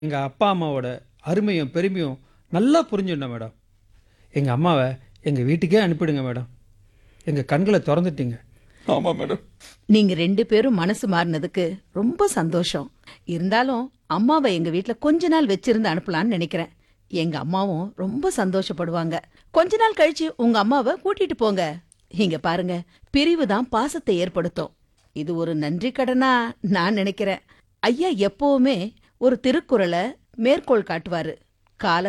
எங்கள் அப்பா அம்மாவோட அருமையும் பெருமையும் நல்லா புரிஞ்சுட்டேன் மேடம் எங்கள் அம்மாவை எங்கள் வீட்டுக்கே அனுப்பிடுங்க மேடம் எங்கள் கண்களை திறந்துட்டீங்க ஆமா மேடம் நீங்க ரெண்டு பேரும் மனசு மாறினதுக்கு ரொம்ப சந்தோஷம் இருந்தாலும் அம்மாவை எங்க வீட்ல கொஞ்ச நாள் வச்சிருந்து அனுப்பலாம்னு நினைக்கிறேன் எங்க அம்மாவும் ரொம்ப சந்தோஷப்படுவாங்க கொஞ்ச நாள் கழிச்சு உங்க அம்மாவை கூட்டிட்டு போங்க இங்க பாருங்க பிரிவு தான் பாசத்தை ஏற்படுத்தும் இது ஒரு நன்றி கடனா நான் நினைக்கிறேன் ஐயா எப்பவுமே ஒரு திருக்குறளை மேற்கோள் காட்டுவாரு கால